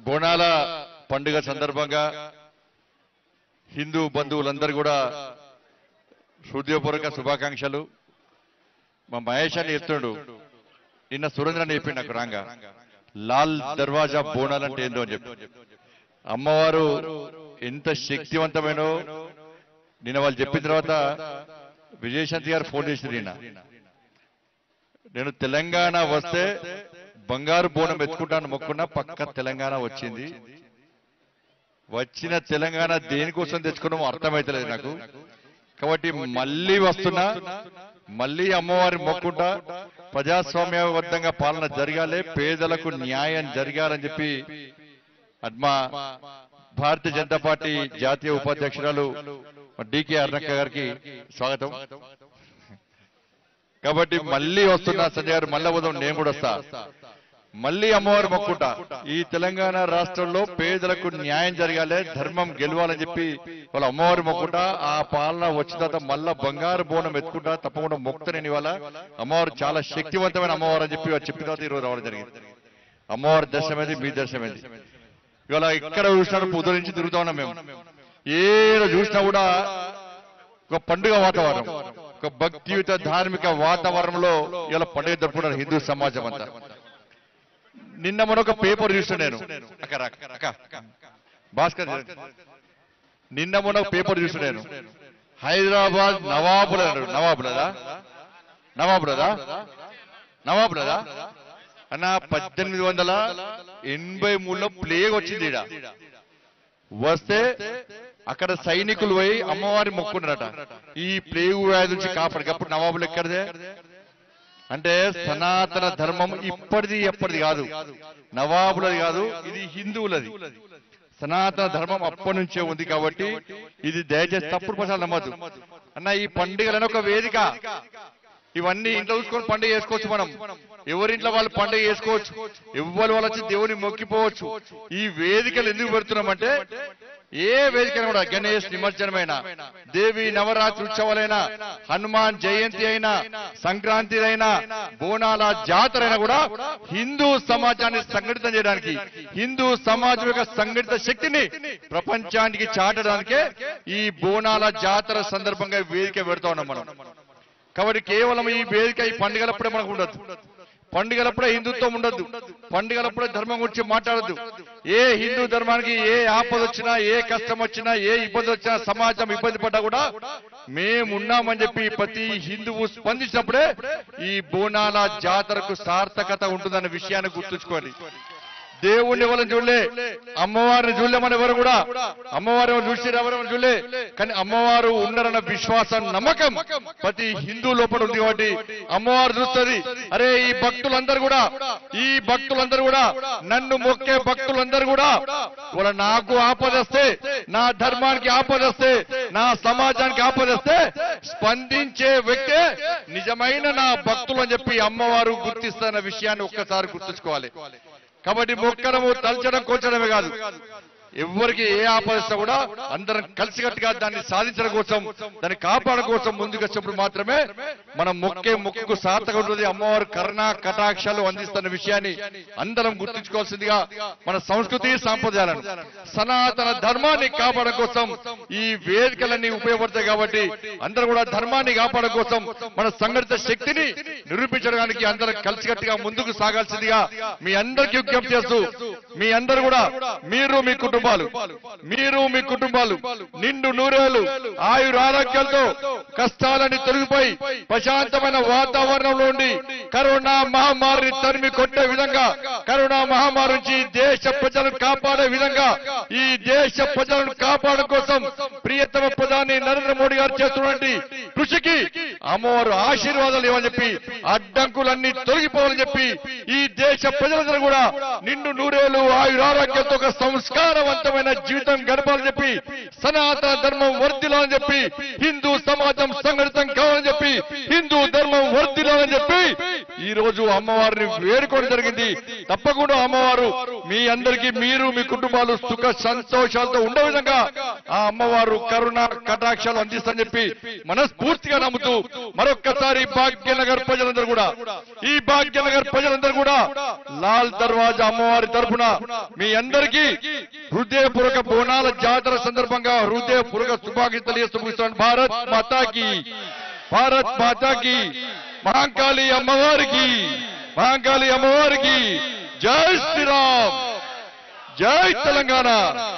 బోనాల పండుగ సందర్భంగా హిందూ బంధువులందరూ కూడా హృదయపూర్వక శుభాకాంక్షలు మా మహేష్ అని చెప్తుండు నిన్న సురేంద్ర అని చెప్పిండు నాకు రాంగా లాల్ దర్వాజా బోనాలు అంటే ఏందో అని చెప్పి అమ్మవారు ఎంత శక్తివంతమైనో నిన్న వాళ్ళు చెప్పిన తర్వాత విజయశాంతి గారు ఫోన్ చేసింది నిన్న నేను తెలంగాణ వస్తే బంగారు బోనం ఎత్తుకుంటాను మొక్కున్నా పక్క తెలంగాణ వచ్చింది వచ్చిన తెలంగాణ దేనికోసం తెచ్చుకున్నామో అర్థమైతలేదు నాకు కాబట్టి మళ్ళీ వస్తున్నా మళ్ళీ అమ్మవారి మొక్కుంటా ప్రజాస్వామ్యబద్ధంగా పాలన జరగాలి పేదలకు న్యాయం జరగాలని చెప్పి అద్మా భారతీయ జనతా పార్టీ జాతీయ ఉపాధ్యక్షురాలు డికే అరుణక్క గారికి స్వాగతం కాబట్టి మళ్ళీ వస్తున్నా సంజయ్ గారు మళ్ళీ ఉదయం నేను కూడా వస్తా మళ్ళీ అమ్మవారు మొక్కుంటా ఈ తెలంగాణ రాష్ట్రంలో పేదలకు న్యాయం జరగాలి ధర్మం గెలవాలని చెప్పి వాళ్ళ అమ్మవారు మొక్కుంటా ఆ పాలన వచ్చిన తర్వాత మళ్ళా బంగారు బోనం ఎత్తుకుంటా తప్పకుండా మొక్తనేని ఇవాళ అమ్మవారు చాలా శక్తివంతమైన అమ్మవారు అని చెప్పి వారు చెప్పిన తర్వాత ఈరోజు రావడం జరిగింది అమ్మవారి దర్శనమేది మీ దర్శనమేది ఇవాళ ఇక్కడ చూసినప్పుడు ఉదయం నుంచి తిరుగుతా ఉన్నాం మేము ఏడ చూసినా కూడా ఒక పండుగ వాతావరణం ఒక భక్తియుత ధార్మిక వాతావరణంలో ఇలా పండుగ జరుపుకున్నారు హిందూ సమాజం అంతా నిన్న మరొక పేపర్ చూసిన నేను అక్క రా, అక్క, అక్క. భాస్కర్ నిన్న మొన్న పేపర్ చూసిన నేను హైదరాబాద్ నవాబుల నవాబులదా నవాబులదా నవాబులదా అన్న పద్దెనిమిది వందల ఎనభై మూడులో ప్లేగ్ వచ్చింది ఈడ వస్తే అక్కడ సైనికులు పోయి అమ్మవారి మొక్కున్నారట ఈ ప్లేగు వ్యాధి నుంచి కాపాడికప్పుడు నవాబులు ఎక్కడిదే అంటే సనాతన ధర్మం ఇప్పటిది ఎప్పటిది కాదు నవాబులది కాదు ఇది హిందువులది సనాతన ధర్మం అప్పటి నుంచే ఉంది కాబట్టి ఇది దయచేసి తప్పుడు ప్రచారం నమ్మద్దు అన్న ఈ పండుగలను ఒక వేదిక ఇవన్నీ ఇంట్లో చూసుకొని పండుగ చేసుకోవచ్చు మనం ఎవరింట్లో వాళ్ళు పండుగ చేసుకోవచ్చు ఎవ్వరు వాళ్ళు వచ్చి దేవుని మొక్కిపోవచ్చు ఈ వేదికలు ఎందుకు పెడుతున్నామంటే ఏ వేదికైనా కూడా గణేష్ నిమజ్జనమైన దేవి నవరాత్రి ఉత్సవాలైనా హనుమాన్ జయంతి అయినా సంక్రాంతి అయినా బోనాల జాతర అయినా కూడా హిందూ సమాజాన్ని సంఘటితం చేయడానికి హిందూ సమాజం యొక్క సంఘటిత శక్తిని ప్రపంచానికి చాటడానికే ఈ బోనాల జాతర సందర్భంగా వేదిక పెడతా ఉన్నాం మనం కాబట్టి కేవలం ఈ వేదిక ఈ పండుగలప్పుడే మనకు ఉండదు పండుగలప్పుడే హిందుత్వం ఉండదు పండుగలప్పుడే ధర్మం గురించి మాట్లాడద్దు ఏ హిందూ ధర్మానికి ఏ ఆపద వచ్చినా ఏ కష్టం వచ్చినా ఏ ఇబ్బంది వచ్చినా సమాజం ఇబ్బంది పడ్డా కూడా మేమున్నామని చెప్పి ప్రతి హిందువు స్పందించినప్పుడే ఈ బోనాల జాతరకు సార్థకత ఉంటుందన్న విషయాన్ని గుర్తుంచుకోండి దేవుణ్ణి ఎవరిని చూడలే అమ్మవారిని చూడలే మన ఎవరు కూడా అమ్మవారు ఎవరు చూసి ఎవరు చూడలే కానీ అమ్మవారు ఉన్నారన్న విశ్వాసం నమ్మకం ప్రతి హిందూ లోపల ఉంది కాబట్టి అమ్మవారు చూస్తుంది అరే ఈ భక్తులందరూ కూడా ఈ భక్తులందరూ కూడా నన్ను మొక్కే భక్తులందరూ కూడా వాళ్ళ నాకు ఆపదస్తే నా ధర్మానికి ఆపదస్తే నా సమాజానికి ఆపదస్తే స్పందించే వ్యక్తే నిజమైన నా భక్తులు అని చెప్పి అమ్మవారు గుర్తిస్తున్న విషయాన్ని ఒక్కసారి గుర్తుంచుకోవాలి కాబట్టి మొక్కడము తలచడం కోల్చడమే కాదు ఎవరికి ఏ ఆపదిస్తా కూడా అందరం కలిసికట్టుగా దాన్ని సాధించడం కోసం దాన్ని కాపాడడం కోసం ముందుకు వచ్చినప్పుడు మాత్రమే మనం మొక్కే మొక్కుకు సార్థక ఉంటుంది అమ్మవారు కరుణ కటాక్షాలు అందిస్తున్న విషయాన్ని అందరం గుర్తుంచుకోవాల్సిందిగా మన సంస్కృతి సాంప్రదాయాలను సనాతన ధర్మాన్ని కాపాడడం కోసం ఈ వేదికలన్నీ ఉపయోగపడతాయి కాబట్టి అందరూ కూడా ధర్మాన్ని కాపాడడం కోసం మన సంఘటిత శక్తిని నిరూపించడానికి అందరం కలిసికట్టుగా ముందుకు సాగాల్సిందిగా మీ అందరికీ విజ్ఞప్తి చేస్తూ మీ అందరూ కూడా మీరు మీ కుటుంబాలు మీరు మీ కుటుంబాలు నిండు నూరేళ్లు ఆయుర ఆరోగ్యాలతో కష్టాలని తొలగిపోయి ప్రశాంతమైన వాతావరణంలో ఉండి కరోనా మహమ్మారిని తరిమి కొట్టే విధంగా కరోనా మహమ్మారి నుంచి ఈ దేశ ప్రజలను కాపాడే విధంగా ఈ దేశ ప్రజలను కాపాడడం కోసం ప్రియతమ ప్రధాని నరేంద్ర మోడీ గారు చేస్తున్నటువంటి కృషికి అమ్మవారు ఆశీర్వాదాలు ఇవ్వని చెప్పి అడ్డంకులన్నీ తొలగిపోవాలని చెప్పి ఈ దేశ ప్రజలందరూ కూడా నిండు నూరేళ్లు ఆయురారోగ్యంతో ఒక సంస్కారవంతమైన జీవితం గడపాలని చెప్పి సనాతన ధర్మం వర్ధిల్లాలని చెప్పి హిందూ సమాజం సంఘటితం కావాలని చెప్పి హిందూ ధర్మం వర్ధిల్లాలని చెప్పి ఈ రోజు అమ్మవారిని వేడుకోవడం జరిగింది తప్పకుండా అమ్మవారు మీ అందరికీ మీరు మీ కుటుంబాలు సుఖ సంతోషాలతో ఉండే విధంగా ఆ అమ్మవారు కరుణ కటాక్షాలు అందిస్తారని చెప్పి మనస్ఫూర్తిగా నమ్ముతూ మరొక్కసారి భాగ్యనగర్ ప్రజలందరూ కూడా ఈ భాగ్యనగర్ ప్రజలందరూ కూడా లాల్ దర్వాజా అమ్మవారి తరఫున మీ అందరికీ హృదయపూర్వక బోనాల జాతర సందర్భంగా హృదయపూర్వక శుభాకాంక్షలు తెలియజేస్తూ ముగిస్తున్నాను భారత్ మాతాకి భారత్ మాతాకి మహాంకాళి అమ్మవారికి మహాంకాళి అమ్మవారికి జై శ్రీరామ్ జై తెలంగాణ